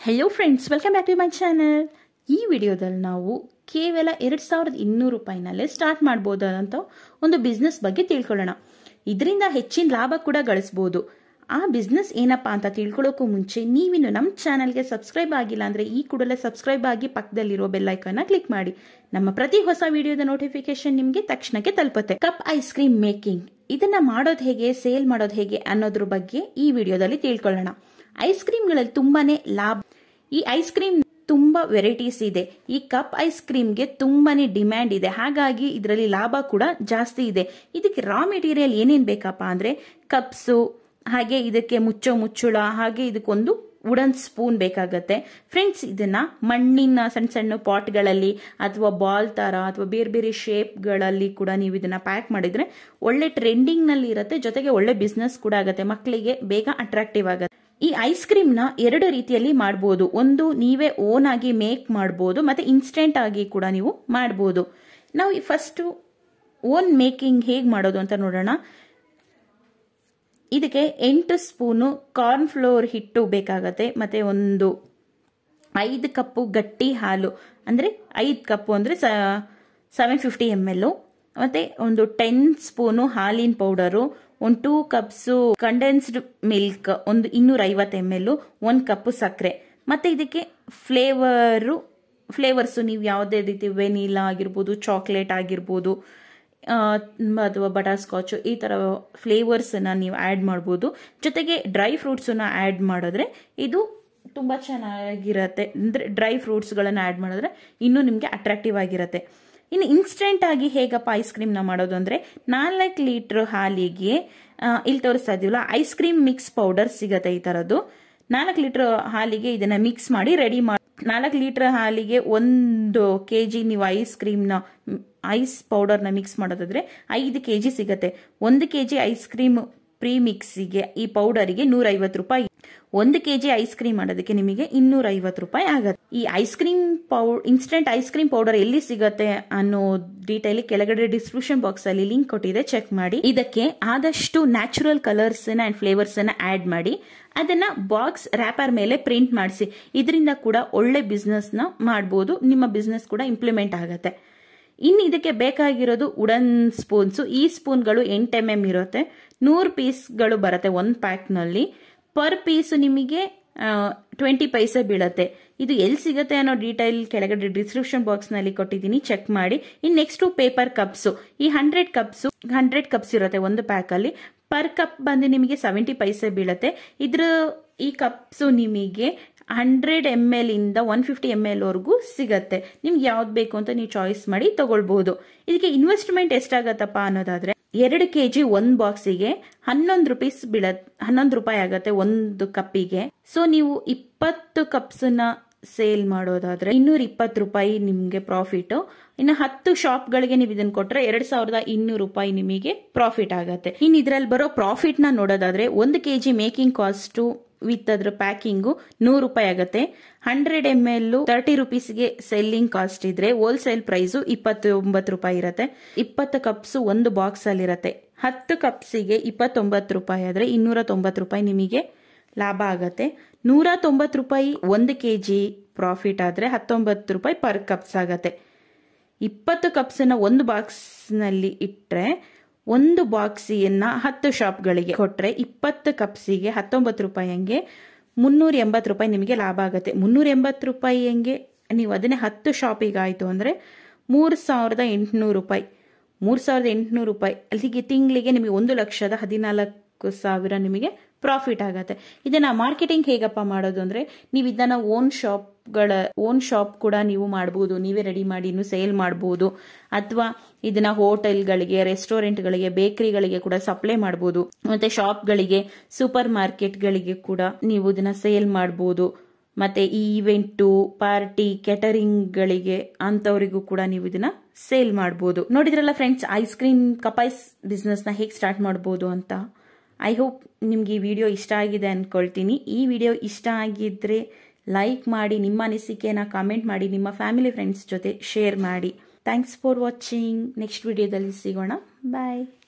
hello friends welcome back to my channel ಈ ವಿಡಿಯೋದಲ್ಲಿ ನಾವು ಕೇವಲ ಎರಡು ಸಾವಿರದ ಇನ್ನೂರು ರೂಪಾಯಿನಲ್ಲೇ ಸ್ಟಾರ್ಟ್ ಮಾಡ್ಬೋದಂತ ಒಂದು ಬಿಸ್ನೆಸ್ ಬಗ್ಗೆ ತಿಳ್ಕೊಳ್ಳೋಣ ಇದರಿಂದ ಹೆಚ್ಚಿನ ಲಾಭ ಕೂಡ ಗಳಿಸ್ಬೋದು ಆ ಬಿಸ್ನೆಸ್ ಏನಪ್ಪಾ ಅಂತ ತಿಳ್ಕೊಳ್ಳೋಕ್ಕೂ ಮುಂಚೆ ನೀವಿನ್ನು ನಮ್ಮ ಚಾನಲ್ಗೆ ಸಬ್ಸ್ಕ್ರೈಬ್ ಆಗಿಲ್ಲ ಅಂದರೆ ಈ ಕೂಡಲೇ ಸಬ್ಸ್ಕ್ರೈಬ್ ಆಗಿ ಪಕ್ಕದಲ್ಲಿರೋ ಬೆಲ್ಲೈಕನ್ನ ಕ್ಲಿಕ್ ಮಾಡಿ ನಮ್ಮ ಪ್ರತಿ ಹೊಸ ವಿಡಿಯೋದ ನೋಟಿಫಿಕೇಶನ್ ನಿಮಗೆ ತಕ್ಷಣಕ್ಕೆ ತಲುಪುತ್ತೆ ಕಪ್ ಐಸ್ ಕ್ರೀಮ್ ಮೇಕಿಂಗ್ ಇದನ್ನ ಮಾಡೋದು ಹೇಗೆ ಸೇಲ್ ಮಾಡೋದು ಹೇಗೆ ಅನ್ನೋದ್ರ ಬಗ್ಗೆ ಈ ವಿಡಿಯೋದಲ್ಲಿ ತಿಳ್ಕೊಳ್ಳೋಣ ಐಸ್ ಕ್ರೀಮ್ಗಳಲ್ಲಿ ತುಂಬಾನೇ ಲಾಭ ಈ ಐಸ್ ಕ್ರೀಮ್ ತುಂಬಾ ವೆರೈಟೀಸ್ ಇದೆ ಈ ಕಪ್ ಐಸ್ ಕ್ರೀಮ್ಗೆ ತುಂಬಾನೇ ಡಿಮ್ಯಾಂಡ್ ಇದೆ ಹಾಗಾಗಿ ಇದರಲ್ಲಿ ಲಾಭ ಕೂಡ ಜಾಸ್ತಿ ಇದೆ ಇದಕ್ಕೆ ರಾ ಮೆಟೀರಿಯಲ್ ಏನೇನ್ ಬೇಕಪ್ಪ ಅಂದ್ರೆ ಕಪ್ಸು ಹಾಗೆ ಇದಕ್ಕೆ ಮುಚ್ಚೋ ಮುಚ್ಚುಳ ಹಾಗೆ ಇದಕ್ಕೊಂದು ವುಡನ್ ಸ್ಪೂನ್ ಬೇಕಾಗತ್ತೆ ಫ್ರೆಂಡ್ಸ್ ಇದನ್ನ ಮಣ್ಣಿನ ಸಣ್ಣ ಸಣ್ಣ ಪಾಟ್ಗಳಲ್ಲಿ ಅಥವಾ ಬಾಲ್ ತರ ಅಥವಾ ಬೇರೆ ಬೇರೆ ಶೇಪ್ಗಳಲ್ಲಿ ಕೂಡ ನೀವು ಇದನ್ನ ಪ್ಯಾಕ್ ಮಾಡಿದ್ರೆ ಒಳ್ಳೆ ಟ್ರೆಂಡಿಂಗ್ ನಲ್ಲಿ ಇರುತ್ತೆ ಜೊತೆಗೆ ಒಳ್ಳೆ ಬಿಸ್ನೆಸ್ ಕೂಡ ಆಗುತ್ತೆ ಮಕ್ಕಳಿಗೆ ಬೇಗ ಅಟ್ರಾಕ್ಟಿವ್ ಆಗುತ್ತೆ ಈ ಐಸ್ ಕ್ರೀಮ್ ನ ಎರಡು ರೀತಿಯಲ್ಲಿ ಮಾಡಬಹುದು ಒಂದು ನೀವೇ ಓನ್ ಆಗಿ ಮೇಕ್ ಮಾಡಬಹುದು ಮತ್ತೆ ಇನ್ಸ್ಟೆಂಟ್ ಆಗಿ ಕೂಡ ನೀವು ಮಾಡಬಹುದು ನಾವು ಫಸ್ಟ್ ಓನ್ ಮೇಕಿಂಗ್ ಹೇಗೆ ಮಾಡೋದು ಅಂತ ನೋಡೋಣ ಇದಕ್ಕೆ ಎಂಟು ಸ್ಪೂನು ಕಾರ್ನ್ ಫ್ಲೋರ್ ಹಿಟ್ಟು ಬೇಕಾಗತ್ತೆ ಮತ್ತೆ ಒಂದು ಐದು ಕಪ್ಪು ಗಟ್ಟಿ ಹಾಲು ಅಂದರೆ ಐದು ಕಪ್ಪು ಅಂದರೆ ಸೆವೆನ್ ಫಿಫ್ಟಿ ಎಮ್ ಎಲ್ ಮತ್ತೆ ಒಂದು ಟೆನ್ ಸ್ಪೂನು ಹಾಲಿನ ಪೌಡರು ಒಂದು ಟೂ ಕಪ್ಸು ಕಂಡೆನ್ಸ್ಡ್ ಮಿಲ್ಕ್ ಒಂದು ಇನ್ನೂರ ಐವತ್ತು ಎಮ್ ಎಲ್ ಒಂದು ಕಪ್ಪು ಸಕ್ಕರೆ ಮತ್ತೆ ಇದಕ್ಕೆ ಫ್ಲೇವರು ಫ್ಲೇವರ್ಸು ನೀವು ಯಾವುದೇ ರೀತಿ ವೆನಿಲಾ ಆಗಿರ್ಬೋದು ಚಾಕ್ಲೇಟ್ ಆಗಿರ್ಬೋದು ಅಥವಾ ಬಟರ್ ಸ್ಕಾಚ್ ಈ ಥರ ಫ್ಲೇವರ್ಸನ್ನು ನೀವು ಆ್ಯಡ್ ಮಾಡ್ಬೋದು ಜೊತೆಗೆ ಡ್ರೈ ಫ್ರೂಟ್ಸನ್ನು ಆ್ಯಡ್ ಮಾಡಿದ್ರೆ ಇದು ತುಂಬ ಚೆನ್ನಾಗಿರತ್ತೆ ಅಂದರೆ ಡ್ರೈ ಫ್ರೂಟ್ಸ್ಗಳನ್ನು ಆ್ಯಡ್ ಮಾಡಿದ್ರೆ ಇನ್ನೂ ನಿಮಗೆ ಅಟ್ರಾಕ್ಟಿವ್ ಆಗಿರುತ್ತೆ ಇನ್ನು ಇನ್ಸ್ಟೆಂಟ್ ಆಗಿ ಹೇಗಪ್ಪ ಐಸ್ ಕ್ರೀಮ್ನ ಮಾಡೋದು ಅಂದರೆ ನಾಲ್ಕು ಲೀಟ್ರ್ ಹಾಲಿಗೆ ಇಲ್ಲಿ ತೋರಿಸ್ತಾ ಇದೀವಲ್ಲ ಐಸ್ ಕ್ರೀಮ್ ಮಿಕ್ಸ್ ಪೌಡರ್ ಸಿಗತ್ತೆ ಈ ಥರದ್ದು ನಾಲ್ಕು ಲೀಟ್ರ್ ಹಾಲಿಗೆ ಇದನ್ನ ಮಿಕ್ಸ್ ಮಾಡಿ ರೆಡಿ ಮಾಡಿ ನಾಲ್ಕು ಲೀಟ್ರ್ ಹಾಲಿಗೆ ಒಂದು ಕೆ ಜಿ ನೀವು ಐಸ್ ಕ್ರೀಮ್ನ ಐಸ್ ಪೌಡರ್ನ ಮಿಕ್ಸ್ ಮಾಡೋದಾದ್ರೆ ಐದು ಕೆ ಜಿ ಸಿಗತ್ತೆ ಒಂದು K G ice cream pre ಮಿಕ್ಸಿಗೆ ಈ ಪೌಡರಿಗೆ ನೂರ ಐವತ್ತು ರೂಪಾಯಿ ಒಂದು ಕೆ ಜಿ ಐಸ್ ಕ್ರೀಮ್ ಮಾಡೋದಕ್ಕೆ ನಿಮಗೆ ಇನ್ನೂರ ಐವತ್ತು ರೂಪಾಯಿ ಆಗತ್ತೆ ಈ ಐಸ್ ಕ್ರೀಮ್ ಪೌ ಇನ್ಸ್ಟೆಂಟ್ ಐಸ್ ಕ್ರೀಮ್ ಪೌಡರ್ ಎಲ್ಲಿ ಸಿಗತ್ತೆ ಅನ್ನೋ ಡೀಟೇಲ್ ಕೆಳಗಡೆ ಡಿಸ್ಕ್ರಿಪ್ಷನ್ ಬಾಕ್ಸ್ ಅಲ್ಲಿ ಲಿಂಕ್ ಕೊಟ್ಟಿದೆ ಚೆಕ್ ಮಾಡಿ ಇದಕ್ಕೆ ಆದಷ್ಟು ನ್ಯಾಚುರಲ್ ಕಲರ್ಸ್ ಅಂಡ್ ಫ್ಲೇವರ್ಸ್ ಅನ್ನ ಆಡ್ ಮಾಡಿ ಅದನ್ನ ಬಾಕ್ಸ್ ರ್ಯಾಪರ್ ಮೇಲೆ ಪ್ರಿಂಟ್ ಮಾಡಿಸಿ ಇದರಿಂದ ಕೂಡ ಒಳ್ಳೆ ಬಿಸ್ನೆಸ್ ನ ಮಾಡಬಹುದು ನಿಮ್ಮ ಬಿಸ್ನೆಸ್ ಕೂಡ ಇಂಪ್ಲಿಮೆಂಟ್ ಆಗತ್ತೆ ಇನ್ನು ಇದಕ್ಕೆ ಬೇಕಾಗಿರೋದು ವುಡನ್ ಸ್ಪೂನ್ಸು ಈ ಸ್ಪೂನ್ಗಳು ಎಂಟು ಎಮ್ ಎಮ್ ಇರುತ್ತೆ ನೂರು ಪೀಸ್ಗಳು ಬರುತ್ತೆ ಒಂದು ಪ್ಯಾಕ್ನಲ್ಲಿ ಪರ್ ಪೀಸು ನಿಮಗೆ ಟ್ವೆಂಟಿ ಪೈಸೆ ಬೀಳುತ್ತೆ ಇದು ಎಲ್ಲಿ ಸಿಗುತ್ತೆ ಅನ್ನೋ ಡೀಟೇಲ್ ಕೆಳಗಡೆ ಡಿಸ್ಕ್ರಿಪ್ಷನ್ ಬಾಕ್ಸ್ನಲ್ಲಿ ಕೊಟ್ಟಿದ್ದೀನಿ ಚೆಕ್ ಮಾಡಿ ಇನ್ನು ನೆಕ್ಸ್ಟು ಪೇಪರ್ ಕಪ್ಸು ಈ ಹಂಡ್ರೆಡ್ ಕಪ್ಸು ಹಂಡ್ರೆಡ್ ಕಪ್ಸ್ ಇರುತ್ತೆ ಒಂದು ಪ್ಯಾಕಲ್ಲಿ ಪರ್ ಕಪ್ ಬಂದು ನಿಮಗೆ ಸೆವೆಂಟಿ ಪೈಸೆ ಬೀಳುತ್ತೆ ಇದ್ರ ಈ ಕಪ್ಸು ನಿಮಗೆ ಹಂಡ್ರೆಡ್ ಎಮ್ ಎಲ್ ಇಂದ ಒನ್ ಫಿಫ್ಟಿ ಎಮ್ ಎಲ್ ವರೆಗೂ ಸಿಗತ್ತೆ ನಿಮ್ಗೆ ಯಾವ್ದು ಬೇಕು ಅಂತ ನೀವು ಚಾಯ್ಸ್ ಮಾಡಿ ತಗೊಳ್ಬಹುದು ಇದಕ್ಕೆ ಇನ್ವೆಸ್ಟ್ಮೆಂಟ್ ಎಷ್ಟಾಗತ್ತಪ್ಪ ಅನ್ನೋದಾದ್ರೆ ಎರಡು ಕೆ ಜಿ ಒಂದ್ ಬಾಕ್ಸಿಗೆ ಹನ್ನೊಂದು ರುಪೀಸ್ ಬೀಳತ್ ಹನ್ನೊಂದು ರೂಪಾಯಿ ಆಗತ್ತೆ ಒಂದು ಕಪ್ಪಿಗೆ ಸೊ ನೀವು ಇಪ್ಪತ್ತು ಕಪ್ಸ್ ನ ಸೇಲ್ ಮಾಡೋದಾದ್ರೆ ಇನ್ನೂರ ಇಪ್ಪತ್ತು ರೂಪಾಯಿ ನಿಮ್ಗೆ ಪ್ರಾಫಿಟ್ ಇನ್ನು ಹತ್ತು ಶಾಪ್ಗಳಿಗೆ ನೀವು ಇದನ್ನ ಕೊಟ್ರೆ ಎರಡ್ ಸಾವಿರದ ಇನ್ನೂರು ರೂಪಾಯಿ ನಿಮಗೆ ಪ್ರಾಫಿಟ್ ಆಗತ್ತೆ ಇನ್ನು ಇದ್ರಲ್ಲಿ ಬರೋ ಪ್ರಾಫಿಟ್ ನ ನೋಡೋದಾದ್ರೆ ಒಂದು K G making cost with ಅದ್ರ ಪ್ಯಾಕಿಂಗು ನೂರು ರೂಪಾಯಿ ಆಗುತ್ತೆ ಹಂಡ್ರೆಡ್ ಎಮ್ ಎಲ್ ತರ್ಟಿ ರುಪೀಸ್ಗೆ ಸೆಲ್ಲಿಂಗ್ ಕಾಸ್ಟ್ ಇದ್ರೆ ಹೋಲ್ಸೇಲ್ ಪ್ರೈಸು ಇಪ್ಪತ್ತೊಂಬತ್ತು ರೂಪಾಯಿ ಇರುತ್ತೆ ಇಪ್ಪತ್ತು ಕಪ್ಸ್ ಒಂದು ಬಾಕ್ಸ್ ಅಲ್ಲಿ ಇರುತ್ತೆ ಹತ್ತು ಕಪ್ಸಿಗೆ ಇಪ್ಪತ್ತೊಂಬತ್ತು ರೂಪಾಯಿ ಆದ್ರೆ ಇನ್ನೂರ ತೊಂಬತ್ತು ರೂಪಾಯಿ ನಿಮಗೆ ಲಾಭ ಆಗತ್ತೆ ನೂರ ತೊಂಬತ್ತು ರೂಪಾಯಿ ಒಂದು ಕೆ ಜಿ ಪ್ರಾಫಿಟ್ ಆದ್ರೆ ಹತ್ತೊಂಬತ್ತು ರೂಪಾಯಿ ಪರ್ ಕಪ್ಸ್ ಆಗತ್ತೆ ಇಪ್ಪತ್ತು ಕಪ್ಸನ್ನ ಒಂದು ಬಾಕ್ಸ್ನಲ್ಲಿ ಇಟ್ಟರೆ ಒಂದು ಬಾಕ್ಸಿಯನ್ನ ಹತ್ತು ಶಾಪ್ಗಳಿಗೆ ಕೊಟ್ಟರೆ ಇಪ್ಪತ್ತು ಕಪ್ಸಿಗೆ ಹತ್ತೊಂಬತ್ತು ರೂಪಾಯಿ ಹಂಗೆ ಮುನ್ನೂರ ಎಂಬತ್ತು ರೂಪಾಯಿ ನಿಮಗೆ ಲಾಭ ಆಗುತ್ತೆ ಮುನ್ನೂರ ಎಂಬತ್ತು ರೂಪಾಯಿ ಹಂಗೆ ನೀವು ಅದನ್ನೇ ಹತ್ತು ಶಾಪಿಗೆ ಆಯಿತು ಅಂದರೆ ಮೂರು ಸಾವಿರದ ಎಂಟುನೂರು ರೂಪಾಯಿ ಮೂರು ಸಾವಿರದ ಎಂಟುನೂರು ರೂಪಾಯಿ ಅಲ್ಲಿಗೆ ತಿಂಗಳಿಗೆ ನಿಮಗೆ ಒಂದು ಲಕ್ಷದ ಹದಿನಾಲ್ಕು ಸಾವಿರ ನಿಮಗೆ ಪ್ರಾಫಿಟ್ ಆಗತ್ತೆ ಇದನ್ನ ಮಾರ್ಕೆಟಿಂಗ್ ಹೇಗಪ್ಪ ಮಾಡೋದು ಅಂದ್ರೆ ನೀವು ಇದನ್ನ ಓನ್ ಶಾಪ್ಗಳ ಓನ್ ಶಾಪ್ ಕೂಡ ನೀವು ಮಾಡಬಹುದು ನೀವೇ ರೆಡಿ ಮಾಡಿ ಇನ್ನು ಸೇಲ್ ಮಾಡಬಹುದು ಅಥವಾ ಇದನ್ನ ಹೋಟೆಲ್ಗಳಿಗೆ ರೆಸ್ಟೋರೆಂಟ್ಗಳಿಗೆ ಬೇಕರಿಗಳಿಗೆ ಕೂಡ ಸಪ್ಲೈ ಮಾಡಬಹುದು ಮತ್ತೆ ಶಾಪ್ಗಳಿಗೆ ಸೂಪರ್ ಮಾರ್ಕೆಟ್ಗಳಿಗೆ ಕೂಡ ನೀವು ಇದನ್ನ ಸೇಲ್ ಮಾಡಬಹುದು ಮತ್ತೆ ಈ ಇವೆಂಟು ಪಾರ್ಟಿ ಗಳಿಗೆ ಅಂತವರಿಗೂ ಕೂಡ ನೀವು ಇದನ್ನ ಸೇಲ್ ಮಾಡಬಹುದು ನೋಡಿದ್ರಲ್ಲ ಫ್ರೆಂಡ್ಸ್ ಐಸ್ ಕ್ರೀಮ್ ಕಪೈಸ್ ಬಿಸ್ನೆಸ್ ನ ಹೇಗೆ ಸ್ಟಾರ್ಟ್ ಮಾಡಬಹುದು ಅಂತ ಐ ಹೋಪ್ ನಿಮ್ಗೆ ಈ ವಿಡಿಯೋ ಇಷ್ಟ ಆಗಿದೆ ಅಂದ್ಕೊಳ್ತೀನಿ ಈ ವಿಡಿಯೋ ಇಷ್ಟ ಆಗಿದ್ರೆ ಲೈಕ್ ಮಾಡಿ ನಿಮ್ಮ ಅನಿಸಿಕೆನ ಕಾಮೆಂಟ್ ಮಾಡಿ ನಿಮ್ಮ ಫ್ಯಾಮಿಲಿ ಫ್ರೆಂಡ್ಸ್ ಜೊತೆ ಶೇರ್ ಮಾಡಿ ಥ್ಯಾಂಕ್ಸ್ ಫಾರ್ ವಾಚಿಂಗ್ ನೆಕ್ಸ್ಟ್ ವಿಡಿಯೋದಲ್ಲಿ ಸಿಗೋಣ ಬಾಯ್